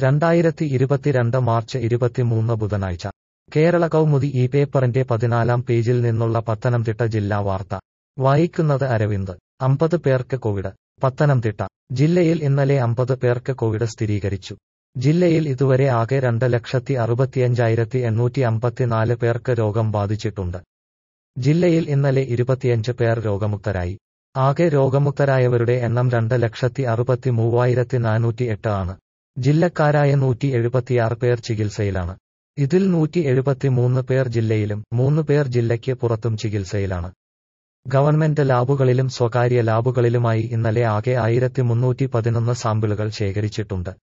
രണ്ടായിരത്തി ഇരുപത്തിരണ്ട് മാർച്ച് ഇരുപത്തിമൂന്ന് ബുധനാഴ്ച കേരള കൗമുദി ഈ പേപ്പറിന്റെ പതിനാലാം പേജിൽ നിന്നുള്ള പത്തനംതിട്ട ജില്ലാ വാർത്ത വായിക്കുന്നത് അരവിന്ദ് അമ്പത് പേർക്ക് കോവിഡ് പത്തനംതിട്ട ജില്ലയിൽ ഇന്നലെ അമ്പത് പേർക്ക് കോവിഡ് സ്ഥിരീകരിച്ചു ജില്ലയിൽ ഇതുവരെ ആകെ രണ്ട് ലക്ഷത്തി അറുപത്തിയഞ്ചായിരത്തി എണ്ണൂറ്റി അമ്പത്തിനാല് പേർക്ക് രോഗം ബാധിച്ചിട്ടുണ്ട് ജില്ലയിൽ ഇന്നലെ ഇരുപത്തിയഞ്ച് പേർ രോഗമുക്തരായി ആകെ രോഗമുക്തരായവരുടെ എണ്ണം രണ്ട് ലക്ഷത്തി അറുപത്തി മൂവായിരത്തി നാനൂറ്റി എട്ട് ആണ് ജില്ലക്കാരായ നൂറ്റി എഴുപത്തിയാറ് പേർ ചികിത്സയിലാണ് ഇതിൽ നൂറ്റി എഴുപത്തിമൂന്ന് പേർ ജില്ലയിലും മൂന്ന് പേർ ജില്ലയ്ക്ക് പുറത്തും ചികിത്സയിലാണ് ഗവൺമെന്റ് ലാബുകളിലും സ്വകാര്യ ലാബുകളിലുമായി ഇന്നലെ ആകെ ആയിരത്തി മുന്നൂറ്റി പതിനൊന്ന് സാമ്പിളുകൾ ശേഖരിച്ചിട്ടുണ്ട്